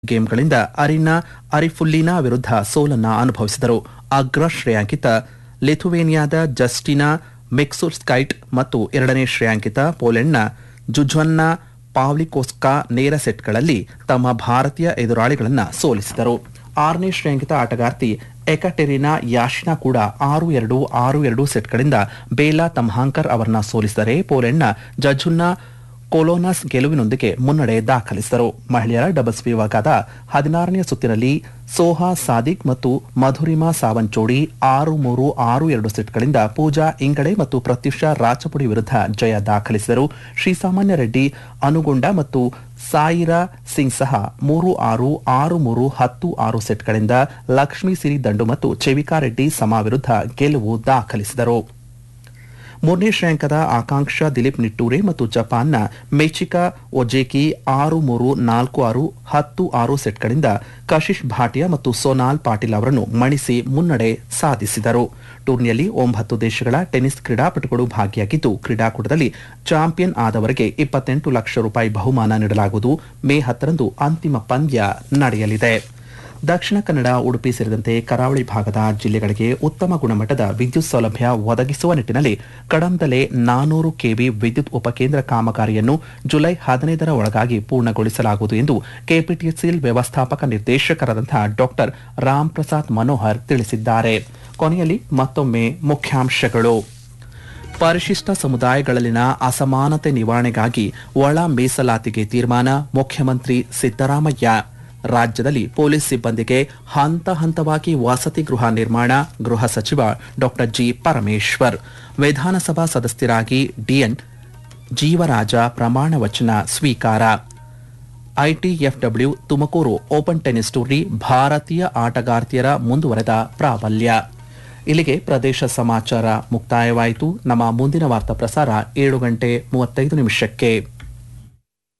ಗೇಮ್ಗಳಿಂದ arena ಅರಿಫುಲ್ಲಿನಾ ವಿರುದ್ಧ ಸೋಲನ್ನ ಅನುಭವಿಸಿದರು ಅಗ್ರ ಶ್ರೇಯಾಂಕಿತ ಲಿಥುವೇನಿಯಾದ ಜಸ್ಟಿನಾ ಮೆಕ್ಸುರ್ಸ್ಕೈಟ್ ಮತ್ತು ಎರಡನೇ ಶ್ರೇಯಾಂಕಿತ ಪೋಲೆಂಡ್ನ ಜುಜ್ವನ್ನಾ ಪಾವ್ಲಿಕೋಸ್ಕಾ ನೇರ ಸೆಟ್ಗಳಲ್ಲಿ ತಮ್ಮ ಭಾರತೀಯ ಎದುರಾಳಿಗಳನ್ನ ಸೋಲಿಸಿದರು ಆರನೇ ಶ್ರೇಯಾಂಕಿತ ಆಟಗಾರ್ತಿ ಎಕಟೆರಿನಾ ಯಾಶಿನಾ ಕೂಡ ಆರು ಎರಡು ಆರು ಎರಡು ಸೆಟ್ಗಳಿಂದ ಬೇಲಾ ತಮ್ಹಾಂಕರ್ ಅವರನ್ನ ಸೋಲಿಸಿದರೆ ಪೋಲೆಂಡ್ನ ಜಜುನ್ನಾ ಕೊಲೋನಸ್ ಗೆಲುವಿನೊಂದಿಗೆ ಮುನ್ನಡೆ ದಾಖಲಿಸಿದರು ಮಹಿಳೆಯರ ಡಬಲ್ಸ್ ವಿಭಾಗದ ಹದಿನಾರನೇ ಸುತ್ತಿನಲ್ಲಿ ಸೋಹಾ ಸಾದಿಕ್ ಮತ್ತು ಮಧುರಿಮಾ ಸಾವಂತ್ ಜೋಡಿ ಆರು ಮೂರು ಆರು ಎರಡು ಸೆಟ್ಗಳಿಂದ ಪೂಜಾ ಇಂಗಡೆ ಮತ್ತು ಪ್ರತ್ಯುಷಾ ರಾಚಪುಡಿ ವಿರುದ್ಧ ಜಯ ದಾಖಲಿಸಿದರು ಶ್ರೀಸಾಮಾನ್ಯ ರೆಡ್ಡಿ ಅನುಗೊಂಡ ಮತ್ತು ಸಾಯಿರಾ ಸಿಂಗ್ ಸಹ ಮೂರು ಆರು ಆರು ಮೂರು ಹತ್ತು ಆರು ಸೆಟ್ಗಳಿಂದ ಲಕ್ಷ್ಮೀ ಸಿರಿ ದಂಡು ಮತ್ತು ಚೆವಿಕಾ ರೆಡ್ಡಿ ಸಮಾ ವಿರುದ್ಧ ಗೆಲುವು ದಾಖಲಿಸಿದರು ಮೂರನೇ ಶ್ರೇಯಾಂಕದ ಆಕಾಂಕ್ಷ ದಿಲೀಪ್ ನಿಟ್ಟೂರೆ ಮತ್ತು ಜಪಾನ್ನ ಮೆಚಿಕಾ ಒಜೇಕಿ ಆರು ಮೂರು ನಾಲ್ಕು ಆರು ಹತ್ತು ಆರು ಸೆಟ್ಗಳಿಂದ ಕಶಿಶ್ ಭಾಟಿಯಾ ಮತ್ತು ಸೋನಾಲ್ ಪಾಟೀಲ್ ಅವರನ್ನು ಮಣಿಸಿ ಮುನ್ನಡೆ ಸಾಧಿಸಿದರು ಟೂರ್ನಿಯಲ್ಲಿ ಒಂಬತ್ತು ದೇಶಗಳ ಟೆನ್ನಿಸ್ ಕ್ರೀಡಾಪಟುಗಳು ಭಾಗಿಯಾಗಿದ್ದು ಕ್ರೀಡಾಕೂಟದಲ್ಲಿ ಚಾಂಪಿಯನ್ ಆದವರಿಗೆ ಇಪ್ಪತ್ತೆಂಟು ಲಕ್ಷ ರೂಪಾಯಿ ಬಹುಮಾನ ನೀಡಲಾಗುವುದು ಮೇ ಹತ್ತರಂದು ಅಂತಿಮ ಪಂದ್ಯ ನಡೆಯಲಿದೆ ದಕ್ಷಿಣ ಕನ್ನಡ ಉಡುಪಿ ಸೇರಿದಂತೆ ಕರಾವಳಿ ಭಾಗದ ಜಿಲ್ಲೆಗಳಿಗೆ ಉತ್ತಮ ಗುಣಮಟ್ಟದ ವಿದ್ಯುತ್ ಸೌಲಭ್ಯ ಒದಗಿಸುವ ನಿಟ್ಟಿನಲ್ಲಿ ಕಡಂದಲೆ ನಾನೂರು ಕೆವಿ ವಿದ್ಯುತ್ ಉಪಕೇಂದ್ರ ಕಾಮಗಾರಿಯನ್ನು ಜುಲೈ ಹದಿನೈದರ ಒಳಗಾಗಿ ಪೂರ್ಣಗೊಳಿಸಲಾಗುವುದು ಎಂದು ಕೆಪಿಟಿಸಿಎಲ್ ವ್ಯವಸ್ಥಾಪಕ ನಿರ್ದೇಶಕರಾದಂತಹ ಡಾಕ್ಟರ್ ರಾಮ್ ಪ್ರಸಾದ್ ಮನೋಹರ್ ತಿಳಿಸಿದ್ದಾರೆ ಕೊನೆಯಲ್ಲಿ ಮತ್ತೊಮ್ಮೆ ಮುಖ್ಯಾಂಶಗಳು ಪರಿಶಿಷ್ಟ ಸಮುದಾಯಗಳಲ್ಲಿನ ಅಸಮಾನತೆ ನಿವಾರಣೆಗಾಗಿ ಒಳ ಮೀಸಲಾತಿಗೆ ತೀರ್ಮಾನ ಮುಖ್ಯಮಂತ್ರಿ ಸಿದ್ದರಾಮಯ್ಯ ರಾಜ್ಯದಲ್ಲಿ ಪೊಲೀಸ್ ಸಿಬ್ಬಂದಿಗೆ ಹಂತ ಹಂತವಾಗಿ ವಸತಿ ಗೃಹ ನಿರ್ಮಾಣ ಗೃಹ ಸಚಿವ ಡಾಕ್ಟರ್ ಜಿ ಪರಮೇಶ್ವರ್ ವಿಧಾನಸಭಾ ಸದಸ್ಯರಾಗಿ ಡಿಎನ್ ಜೀವರಾಜ ಪ್ರಮಾಣ ವಚನ ಸ್ವೀಕಾರ ಐಟಿಎಫ್ಡಬ್ಲ್ಯೂ ತುಮಕೂರು ಓಪನ್ ಟೆನ್ನಿಸ್ ಟೂರ್ನಿ ಭಾರತೀಯ ಆಟಗಾರ್ತಿಯರ ಮುಂದುವರೆದ ಪ್ರಾಬಲ್ಯ ಇಲ್ಲಿಗೆ ಪ್ರದೇಶ ಸಮಾಚಾರ ಮುಕ್ತಾಯವಾಯಿತು ನಮ್ಮ ಮುಂದಿನ ವಾರ್ತಾ ಪ್ರಸಾರ ಏಳು ಗಂಟೆ ಮೂವತ್ತೈದು ನಿಮಿಷಕ್ಕೆ